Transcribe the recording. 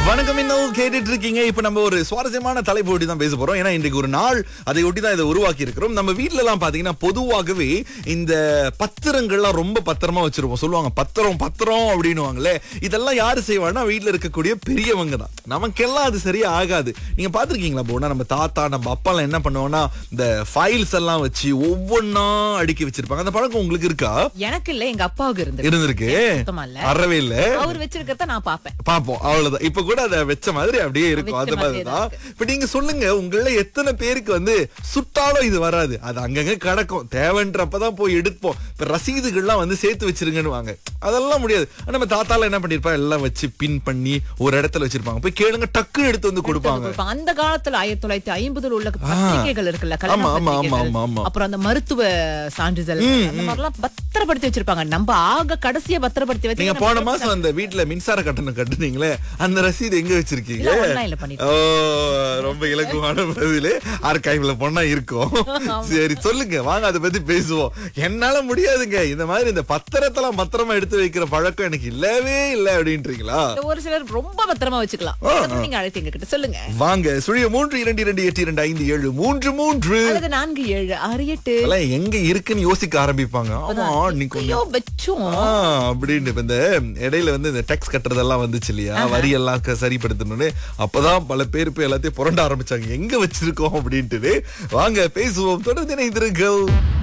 வணக்கம் இன்னும் கேட்டுட்டு இருக்கீங்க இப்ப நம்ம ஒரு சுவாரஸ்யமான தலைப்பு ஒட்டி தான் பேச போறோம் ஏன்னா இன்றைக்கு ஒரு நாள் அதை ஒட்டி தான் இதை உருவாக்கி இருக்கிறோம் நம்ம வீட்ல எல்லாம் பாத்தீங்கன்னா பொதுவாகவே இந்த பத்திரங்கள்லாம் ரொம்ப பத்திரமா வச்சிருப்போம் சொல்லுவாங்க பத்திரம் பத்திரம் அப்படின்னுவாங்களே இதெல்லாம் யாரு செய்வாங்கன்னா வீட்ல இருக்கக்கூடிய பெரியவங்க தான் நமக்கெல்லாம் அது சரியா ஆகாது நீங்க பாத்திருக்கீங்களா போனா நம்ம தாத்தா நம்ம அப்பா எல்லாம் என்ன பண்ணுவோம்னா இந்த ஃபைல்ஸ் எல்லாம் வச்சு ஒவ்வொன்னா அடுக்கி வச்சிருப்பாங்க அந்த பழக்கம் உங்களுக்கு இருக்கா எனக்கு இல்ல எங்க அப்பாவுக்கு இருந்து இருந்திருக்கு சுத்தமா இல்ல அறவே இல்ல அவர் வச்சிருக்கிறத நான் பாப்பேன் பாப்போம் அவ்வளவுதான் இப்ப கூட அதை வச்ச மாதிரி அப்படியே இருக்கும் வச்ச அந்த மாதிரியே மாதிரிதான் இப்ப நீங்க சொல்லுங்க உங்கள எத்தனை பேருக்கு வந்து சுட்டாலும் இது வராது அது அங்கங்க கிடக்கும் தேவைன்றப்பதான் போய் எடுப்போம் இப்ப ரசீதுகள்லாம் வந்து சேர்த்து வச்சிருங்கன்னு வாங்க அதெல்லாம் முடியாது ஆனா நம்ம தாத்தால என்ன பண்ணிருப்பா எல்லாம் வச்சு பின் பண்ணி ஒரு இடத்துல வச்சிருப்பாங்க போய் கேளுங்க டக்குன்னு எடுத்து வந்து கொடுப்பாங்க கொடுப்பாங்க. அந்த காலத்துல ஆயிரத்தி தொள்ளாயிரத்தி ஐம்பதுல உள்ள பத்திரிகைகள் இருக்குல்ல கல்யாண ஆமா, ஆமா, பத்திரிகைகள். ஆமா, ஆமா. அப்புறம் அந்த மருத்துவ சான்றிதழ் அந்த மாதிரிலாம் பத்திரப்படுத்தி வச்சிருப்பாங்க நம்ம ஆக கடைசியா பத்திரப்படுத்தி வச்சு நீங்க நம்ம போன மாசம் அந்த வீட்ல மின்சார கட்டணம் கட்டுனீங்களே அந்த ரசீது எங்க வச்சிருக்கீங்க இல்ல, online ல பண்ணிட்டோம். ஓ ரொம்ப இலகுவான பதிலு ஆர்கைவ்ல பொண்ணா இருக்கும் சரி சொல்லுங்க வாங்க அதை பத்தி பேசுவோம் என்னால முடியாதுங்க இந்த மாதிரி இந்த பத்திரத்தெல்லாம் பத்திரமா எடுத்து வைக்கிற பழக்கம் எனக்கு இல்லவே இல்ல அப்படின்றீங்களா இல்ல, ஒரு சிலர் ரொம்ப பத்திரமா வச்சுக்கலாம் அதை பத்தி நீங்க அழைத்து எங்க கிட்ட சொல்லுங்க வாங்க சுழிய மூன்று இரண்டு இரண்டு எட்டு இரண்டு ஐந்து ஏழு மூன்று மூன்று அல்லது நான்கு ஏழு ஆறு எட்டு அதெல்லாம் எங்க இருக்குன்னு யோசிக்க ஆரம்பிப்பாங்க ஆமா நீங்க கொஞ்சம் ஐயோ வச்சோம் ஆ, அப்படின்னு இப்ப இந்த இடையில வந்து இந்த டேக்ஸ் கட்டுறதெல்லாம் வந்துச்சு இல்லையா வரி எல்லாம் க- சரிப்படுத்தணும்னு அப்பதான் பல பேர் போய் எல்லாத்தையும் புரண்ட ஆரம்பிச்சாங்க எங்க வச்சிருக்கோம் அப்படின்ட்டு வாங்க பேசுவோம் தொடர்ந்து இணைந்திருங்கள்